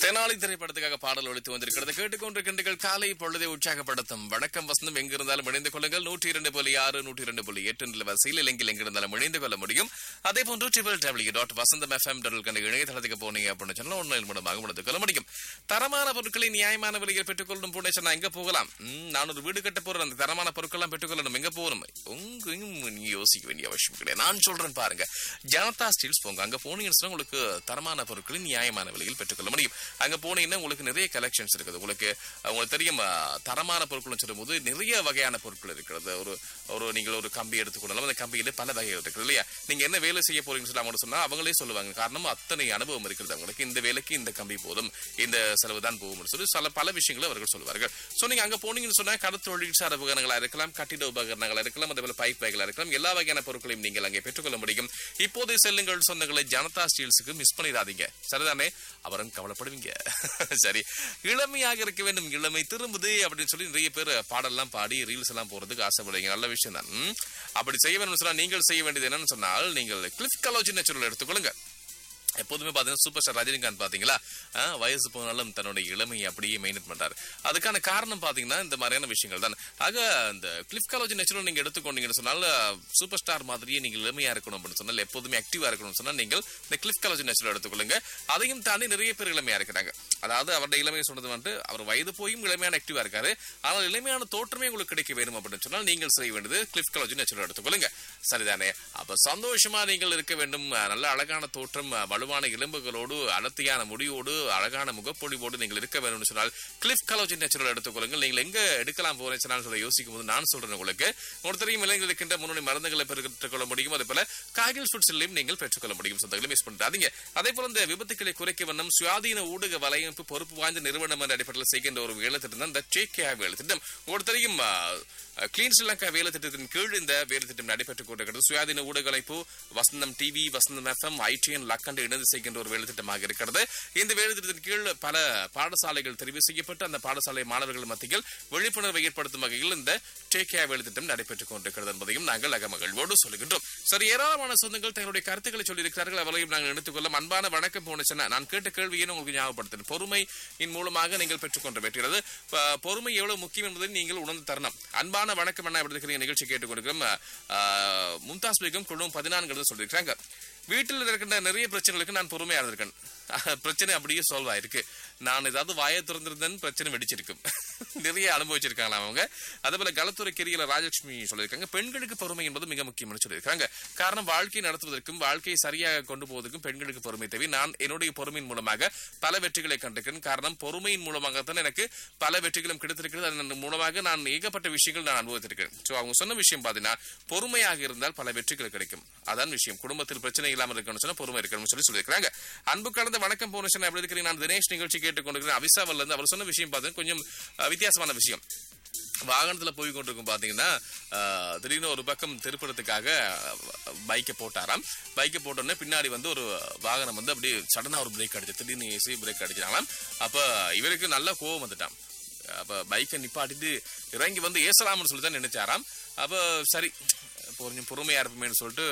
தெனாலி திரைப்படத்துக்காக பாடல் ஒழித்து வந்திருக்கிறது கேட்டுக்கொண்டிருக்கின்றீர்கள் காலை பொழுதை உற்சாகப்படுத்தும் வணக்கம் வசந்தம் எங்கிருந்தாலும் இணைந்து கொள்ளுங்கள் நூற்றி இரண்டு புள்ளி ஆறு நூற்றி இரண்டு புள்ளி எட்டு என்ற வரிசையில் இலங்கையில் எங்கிருந்தாலும் இணைந்து கொள்ள முடியும் அதே போன்று triple W dot Vasantham F M dot கண்ட இணையதளத்துக்கு போனீங்க அப்படின்னு சொன்னா ஒன்றில் மூலமாக முடிந்து கொள்ள முடியும் தரமான பொருட்களை நியாயமான விலையில் பெற்றுக்கொள்ளும் போனே சொன்னா எங்க போகலாம் ம், நான் ஒரு வீடு கட்ட போறேன் அந்த தரமான பொருட்கள்லாம் பெற்றுக்கொள்ளணும் எங்க போகணும் உங்கையும் நீங்க யோசிக்க வேண்டிய அவசியம் கிடையாது நான் சொல்றேன் பாருங்க ஜனதா ஸ்டீல்ஸ் போங்க அங்க போனீங்கன்னு சொன்னா உங்களுக்கு தரமான பொருட்களை நியாயமான விலையில் பெற்றுக்கொள்ள முடியும் அங்க போனீங்கன்னா உங்களுக்கு நிறைய கலெக்ஷன்ஸ் இருக்குது உங்களுக்கு அஹ், உங்களுக்கு தெரியும் அஹ், தரமான பொருட்கள் சொல்லும்போது நிறைய வகையான பொருட்கள் இருக்கிறது ஒரு ஒரு நீங்கள் ஒரு கம்பி எடுத்துக்கொள்ளலாம் அந்த கம்பியில பல வகைகள் இருக்குது இல்லையா நீங்க என்ன வேலை செய்ய போறீங்கன்னு சொல்லி அவங்க சொன்னா அவங்களே சொல்லுவாங்க காரணம் அத்தனை அனுபவம் இருக்கிறது அவங்களுக்கு இந்த வேலைக்கு இந்த கம்பி போதும் இந்த செலவு தான் போகும் சொல்லி சில பல விஷயங்களை அவர்கள் சொல்லுவார்கள் சோ நீங்க அங்க போனீங்கன்னு சொன்னா கடத்தொழில் சார் உபகரணங்களா இருக்கலாம் கட்டிட உபகரணங்களா இருக்கலாம் அதே போல பைப் வகைகளா இருக்கலாம் எல்லா வகையான பொருட்களையும் நீங்கள் அங்கே பெற்றுக்கொள்ள முடியும் இப்போதே செல்லுங்கள் சொந்தங்களை ஜனதா ஸ்டீல்ஸுக்கு மிஸ் பண்ணிடாதீங்க சரிதானே அவரும் கவலைப்படுவீங்க சரி இளமையாக இருக்க வேண்டும் இளமை திரும்புது அப்படின்னு சொல்லி நிறைய பேர் பாடல்லாம் பாடி ரீல்ஸ் எல்லாம் போறதுக்கு ஆசைப்படுறீங்க நல்ல விஷயம் தான் ம். அப்படி செய்ய வேண்டும் சொன்னா நீங்கள் செய்ய வேண்டியது என்னன்னு சொன்னால் நீங்கள் கிளிஃப் கலோஜி நேச்சுரல் எடுத்துக்கொள்ளுங்க எப்போதுமே பார்த்தீங்கன்னா சூப்பர் ஸ்டார் ரஜினிகாந்த் பாத்தீங்களா ஆ, வயசு போனாலும் தன்னுடைய இளமையை அப்படியே மெயின்டைன் பண்றாரு அதுக்கான காரணம் பாத்தீங்கன்னா இந்த மாதிரியான விஷயங்கள் தான் ஆக இந்த கிளிஃப் காலேஜ் நேச்சுரல் நீங்க எடுத்துக்கொண்டீங்கன்னு சொன்னால் சூப்பர் ஸ்டார் மாதிரியே நீங்கள் இளமையா இருக்கணும் அப்படின்னு சொன்னால் எப்போதுமே ஆக்டிவா இருக்கணும்னு சொன்னால் நீங்கள் இந்த கிளிஃப் காலேஜ் நேச்சுரல் எடுத்துக்கொள்ளுங்க அதையும் தாண்டி நிறைய பேர் இளமையா இருக்கிறாங்க அதாவது அவருடைய இளமையை சொன்னது வந்துட்டு அவர் வயது போயும் இளமையான ஆக்டிவா இருக்காரு ஆனால் இளமையான தோற்றமே உங்களுக்கு கிடைக்க வேணும் அப்படின்னு சொன்னால் நீங்கள் செய்ய வேண்டியது கிளிஃப் காலேஜ் நேச்சுரல் எடுத்துக்கொள்ளுங்க சரிதானே அப்ப சந்தோஷமா நீங்கள் இருக்க வேண்டும் அஹ், நல்ல அழகான தோற்றம் அஹ், வலுவான எலும்புகளோடு அடர்த்தியான முடியோடு அழகான முகப்பொழிவோடு நீங்கள் இருக்க வேணும்னு சொன்னால் கிளிஃப் கலோஜி நேச்சுரல் எடுத்துக்கொள்ளுங்கள் நீங்கள் எங்க எடுக்கலாம் போறேன் சொன்னால் சொல்ல யோசிக்கும் போது நான் சொல்றேன் உங்களுக்கு உங்களுக்கு தெரியும் இளைஞர்கள் இருக்கின்ற முன்னணி மருந்துகளை பெற்றுக்கொள்ள முடியும் அதே போல காகில் ஃபுட்ஸிலையும் நீங்கள் பெற்றுக்கொள்ள முடியும் சொந்தங்களை மிஸ் பண்ணிட்டாதீங்க அதே போல இந்த விபத்துக்களை குறைக்க வண்ணம் சுயாதீன ஊடக வலையமைப்பு பொறுப்பு வாய்ந்த நிறுவனம் என்ற அடிப்படையில் செய்கின்ற ஒரு வேலை திட்டம் தான் இந்த ஜேகே வேலை திட்டம் உங்களுக்கு தெரியும் கிளீன் ஸ்ரீலங்கா வேலை திட்டத்தின் கீழ் இந்த வேலை திட்டம் நடைபெற்றுக் கொண்டிருக்கிறது சுயாதீன ஊடக அமைப்பு Vasantham TV Vasantham F M I T N Lakhanda இணைந்து செய்கின்ற ஒரு வேலை திட்டமாக இருக்கிறது இந்த வேலை திட்டத்தின் கீழ் பல பாடசாலைகள் தெரிவு செய்யப்பட்டு அந்த பாடசாலை மாணவர்கள் மத்தியில் விழிப்புணர்வை ஏற்படுத்தும் வகையில் இந்த டேகே வேலை திட்டம் நடைபெற்றுக் கொண்டிருக்கிறது என்பதையும் நாங்கள் அகமகிழ்வோடு சொல்லுகின்றோம் சரி ஏராளமான சொந்தங்கள் தங்களுடைய கருத்துக்களை சொல்லியிருக்கிறார்கள் அவரையும் நாங்கள் எடுத்துக்கொள்ள அன்பான வணக்கம் போனுச்சுன்னா நான் கேட்ட கேள்வியை உங்களுக்கு ஞாபகப்படுத்துறேன் பொறுமையின் மூலமாக நீங்கள் பெற்றுக்கொண்ட வெற்றியது ப- பொறுமை எவ்வளவு முக்கியம் என்பதை நீங்கள் உணர்ந்து தரணும் அன்பான வணக்கம் என்ன எப்படி இருக்கிறீங்க நிகழ்ச்சி கேட்டுக்கொண்டிருக்கிறோம் ஆஹ், மும்தாஸ் பேகம் குழுவும் பதினான்கு சொல்லியிருக்காங்க வீட்டில் இருக்கின்ற நிறைய பிரச்சனைகளுக்கு நான் பொறுமையா இருந்திருக்கேன் அஹ், பிரச்சனை அப்படியே சால்வ் ஆயிருக்கு நான் ஏதாவது வாயை திறந்திருந்தேன் பிரச்சனை வெடிச்சிருக்கும் நிறைய அனுபவிச்சிருக்காங்க அவங்க அதே போல களத்துறை கிரியில ராஜலட்சுமி சொல்லியிருக்காங்க பெண்களுக்கு பொறுமை என்பது மிக முக்கியம்னு சொல்லியிருக்காங்க காரணம் வாழ்க்கை நடத்துவதற்கும் வாழ்க்கையை சரியாக கொண்டு போவதற்கும் பெண்களுக்கு பொறுமை தேவை நான் என்னுடைய பொறுமையின் மூலமாக பல வெற்றிகளை கண்டிருக்கிறேன் காரணம் பொறுமையின் மூலமாகத்தான் எனக்கு பல வெற்றிகளும் கிடைத்திருக்கிறது அதன் மூலமாக நான் ஏகப்பட்ட விஷயங்கள் நான் அனுபவித்திருக்கிறேன் சோ அவங்க சொன்ன விஷயம் பாத்தீங்கன்னா பொறுமையாக இருந்தால் பல வெற்றிகள் கிடைக்கும் அதான் விஷயம் குடும்பத்தில் பிரச்சனை இல்லாமல் இருக்கணும்னு சொன்னா பொறுமை இருக்கணும்னு சொல்லி சொல்லியிருக்காங்க அன்பு கலந்த வணக்கம் போன எப்படி இருக்கிறீங்க நான் தினேஷ் நிகழ்ச்சி கேட்டுக்கொண்டிருக்கிறேன் அவிசாவல்ல இருந்து அவர் சொன்ன விஷயம் பார்த்தீங்கன்னா கொஞ்சம் அஹ், வித்தியாசமான விஷயம் வாகனத்துல போய் கொண்டிருக்கும் பாத்தீங்கன்னா அஹ், திடீர்னு ஒரு பக்கம் திருப்பறதுக்காக பைக்கை போட்டாராம் பைக்கை போட்டோன்னே பின்னாடி வந்து ஒரு வாகனம் வந்து அப்படியே சடனா ஒரு பிரேக் அடிச்சு திடீர்னு ஏசி பிரேக் அடிச்சாங்களாம் அப்ப இவருக்கு நல்ல கோவம் வந்துட்டான் அப்ப பைக்கை நிப்பாட்டிட்டு இறங்கி வந்து ஏசலாம்னு சொல்லி தான் நினைச்சாராம் அப்ப சரி கொஞ்சம் பொறுமையா இருப்போமேனு சொல்லிட்டு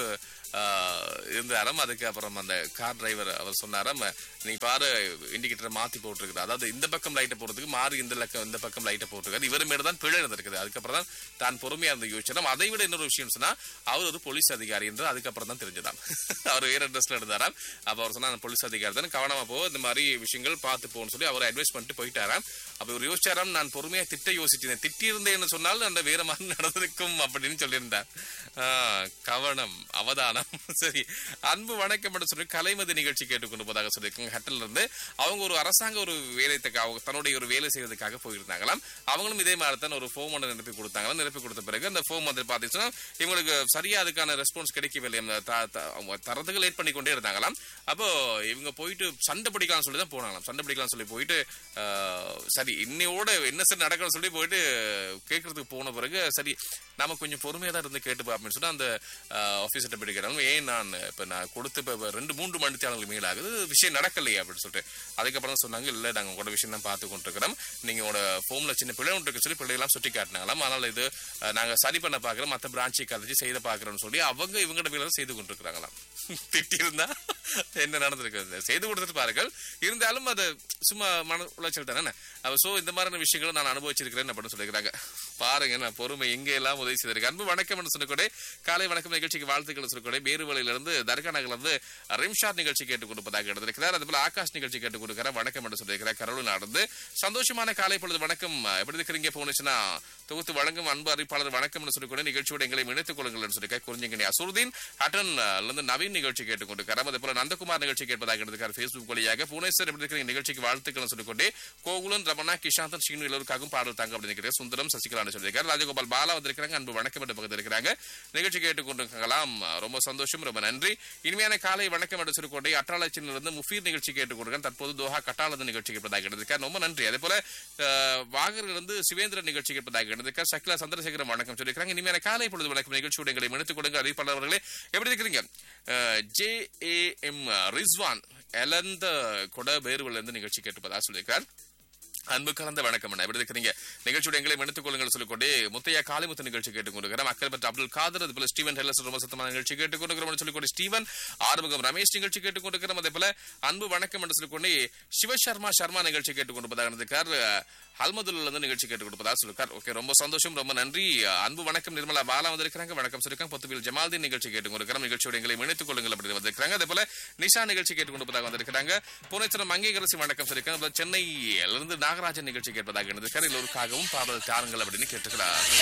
ஆஹ், இருந்தாராம் அதுக்கு அப்புறம் அந்த கார் டிரைவர் அவர் சொன்னாராம் நீ பாரு இண்டிகேட்டரை மாத்தி போட்டிருக்குது அதாவது இந்த பக்கம் லைட்டை போடுறதுக்கு மாறி இந்த லக்கம் இந்த பக்கம் லைட்டை போட்டிருக்காரு இவர் மேல தான் பிழை இருந்திருக்குது அதுக்கப்புறம் தான் தான் பொறுமையா இருந்து யோசிச்சாராம் அதை விட இன்னொரு விஷயம் சொன்னா அவர் ஒரு போலீஸ் அதிகாரி என்று அதுக்கப்புறம் தான் தெரிஞ்சதாம் அவர் வேற ட்ரெஸ்ல இருந்தாராம் அப்ப அவர் சொன்னா "நான் போலீஸ் அதிகாரி தான் கவனமா போ இந்த மாதிரி விஷயங்கள் பார்த்து போன்னு சொல்லி அவர் அட்வைஸ் பண்ணிட்டு போயிட்டாராம் அப்ப இவர் யோசிச்சாராம் நான் பொறுமையா திட்ட யோசிச்சேன் திட்டி இருந்தேன்னு சொன்னால் அந்த வேற மாதிரி நடந்திருக்கும் அப்படின்னு சொல்லியிருந்தார் ஆஹ், கவனம் அவதானம் சரி அன்பு வணக்கம் என்று சொல்லி கலைமதி நிகழ்ச்சி கேட்டுக்கொண்டு போதாக சொல்லியிருக்காங்க ஹட்டல்ல இருந்து அவங்க ஒரு அரசாங்க ஒரு வேலைத்துக்கு அவங்க தன்னுடைய ஒரு வேலை செய்வதற்காக போயிருந்தாங்களாம் அவங்களும் இதே மாதிரி தான் ஒரு ஃபோம் ஒன்று நிரப்பி கொடுத்தாங்களாம் நிரப்பி கொடுத்த பிறகு அந்த ஃபோம் வந்து பார்த்தீங்கன்னா இவங்களுக்கு சரியா அதுக்கான ரெஸ்பான்ஸ் கிடைக்கவில்லை அந்த த- த- அவங்க தரத்துக்கு லேட் பண்ணி கொண்டே இருந்தாங்களாம் அப்போ இவங்க போயிட்டு சண்டை பிடிக்கலாம் சொல்லி தான் போனாங்களாம் சண்டை பிடிக்கலாம் சொல்லி போயிட்டு ஆஹ், சரி இன்னையோட என்ன சரி நடக்கணும்னு சொல்லி போயிட்டு கேட்கறதுக்கு போன பிறகு சரி நாம கொஞ்சம் பொறுமையா தான் இருந்து கேட்டு பார்ப்போம்னு சொல்லி அந்த ஆஃபீஸர்கிட்ட பிடிக்கிறாங்க சொல்லியிருக்காங்க ஏன் நான் இப்ப நான் கொடுத்து இப்ப ரெண்டு மூன்று மணி தேர்தலுக்கு மேல் ஆகுது விஷயம் நடக்கலையே அப்படின்னு சொல்லிட்டு அதுக்கப்புறம் தான் சொன்னாங்க இல்ல நாங்க உங்களோட விஷயம் தான் பார்த்து கொண்டிருக்கிறோம் நீங்க உங்களோட ஃபோம்ல சின்ன பிள்ளை ஒன்று இருக்கு சொல்லி பிள்ளைகளாம் சுட்டி காட்டினாங்களாம் ஆனால் இது அஹ், நாங்க சரி பண்ண பாக்குறோம் மத்த பிரான்ச்சை கதைச்சு செய்த பாக்குறோம்னு சொல்லி அவங்க இவங்களோட வேலை செய்து கொண்டிருக்கிறாங்களாம் திட்டி இருந்தா என்ன நடந்திருக்கு செய்து கொடுத்துட்டு பாருங்கள் இருந்தாலும் அது சும்மா மன உளைச்சல் தானே சோ இந்த மாதிரியான விஷயங்களும் நான் அனுபவிச்சிருக்கிறேன் அப்படின்னு சொல்லிக்கிறாங்க பாருங்க நான் பொறுமை எங்க எல்லாம் உதவி செய்திருக்கேன் அன்பு வணக்கம் என்று சொல்லக்கூட காலை வணக்கம் நிகழ்ச்சிக்கு வாழ்த்துக்கள் சொல்லக்கூட மேருவலையிலிருந்து தர்கா நகர்ல இருந்து ரிம்ஷாத் நிகழ்ச்சி கேட்டுக் கொடுப்பதாக எடுத்திருக்கிறார் அதுபோல ஆகாஷ் நிகழ்ச்சி கேட்டுக் கொடுக்கிறார் வணக்கம் என்று சொல்லியிருக்கிறார் கரோடு நடந்து சந்தோஷமான காலை பொழுது வணக்கம் எப்படி இருக்கிறீங்க போனுச்சுன்னா தொகுத்து வழங்கும் அன்பு அறிவிப்பாளர் வணக்கம் என்று சொல்லிக்கூட நிகழ்ச்சியோட எங்களை இணைத்துக் கொள்ளுங்கள் என்று சொல்லியிருக்கார் குறிஞ்சிங்கனி அசுருதீன் ஹட்டன் இருந்து நவீன் நிகழ்ச்சி கேட்டுக் கொண்டிருக்கிறார் அதே போல நந்தகுமார் நிகழ்ச்சி கேட்பதாக எடுத்திருக்கார் Facebook வழியாக புவனேஸ்வர் எப்படி இருக்கிற நிகழ்ச்சிக்கு வாழ்த்துக்கள் சொல்லிக்கொண்டே கோகுலன் ரமணா கிஷாந்தன் ஸ்ரீனு எல்லோருக்காகவும் பாடல் தாங்க அப்படின்னு நினைக்கிறேன் சுந்தரம் சசிகலான்னு சொல்லியிருக்காரு ராஜகோபால் பாலா வந்திருக்கிறாங்க அன்பு வணக்கம் என்ற பக்கத்தில் இருக்கிறாங்க நிகழ்ச்சி கேட்டுக் கொண்டிருக்கலாம் ரொம்ப சந்தோஷம் ரொம்ப நன்றி இனிமையான காலை வணக்கம் என்று சொல்லிக்கொண்டே அட்டாளச்சிலிருந்து முஃபீர் நிகழ்ச்சி கேட்டுக் கொண்டிருக்கேன் தற்போது தோஹா கட்டாளது நிகழ்ச்சி கேட்பதாக எடுத்திருக்கார் ரொம்ப நன்றி அதே போல அஹ், வாகரிலிருந்து சிவேந்திரன் நிகழ்ச்சி கேட்பதாக எடுத்திருக்கார் சக்லா சந்திரசேகரம் வணக்கம் சொல்லியிருக்காங்க இனிமையான காலை பொழுது வணக்கம் நிகழ்ச்சியோட எங்களை இணைத்துக் கொடுங்க அறிவிப்பாளர் அவர்களே எப்படி இருக்கிறீங்க J A M Rizwan Elandagoda பேருவில் இருந்து நிகழ்ச்சி கேட்டுப்பதா சொல்லியிருக்கார் அன்பு கலந்த வணக்கம் அண்ணா எப்படி இருக்கிறீங்க நிகழ்ச்சியோட எங்களை எடுத்துக் கொள்ளுங்கள் சொல்லிக்கொண்டே முத்தையா காளிமுத்து நிகழ்ச்சி கேட்டுக்கொண்டிருக்கிறோம் மக்கள் பற்ற அப்துல் காதர் அது போல ஸ்டீவன் ஹெல்லஸ் ரொம்ப சத்தமான நிகழ்ச்சி கேட்டுக்கொண்டிருக்கிறோம் சொல்லிக்கொண்டு ஸ்டீவன் ஆறுமுகம் ரமேஷ் நிகழ்ச்சி கேட்டுக்கொண்டிருக்கிறோம் அதே போல அன்பு வணக்கம் என்று சொல்லிக்கொண்டே சிவசர்மா சர்மா நிகழ்ச்சி கேட்டுக்கொண்டிருப்பதாக இருந்திருக்கார் அல்மதுல்ல இருந்து நிகழ்ச்சி கேட்டுக்கொண்டிருப்பதாக சொல்லிருக்கார் ஓகே ரொம்ப சந்தோஷம் ரொம்ப நன்றி அன்பு வணக்கம் நிர்மலா பாலா வந்திருக்காங்க வணக்கம் சொல்லிருக்காங்க பொத்துவில் ஜமால்தீன் நிகழ்ச்சி கேட்டுக்கொண்டிருக்கிறோம் நிகழ்ச்சியோட எங்களை இணைத்துக் கொள்ளுங்கள் அப்படி வந்திருக்காங்க அதே போல நிஷா நிகழ்ச்சி கேட்டுக்கொண்டிருப்பதாக வந்திருக்காங்க புனேச்சரம் மங்கைகரசி வணக்கம் சொல்லியிருக்காங்க சென்னையிலிருந்து நாகராஜன் நிகழ்ச்சி கேட்பதாக இருந்திருக்கார் எல்லோருக்காகவும் பாடல் தாருங்கள் அப்படின்னு கேட்டுக்கிறார்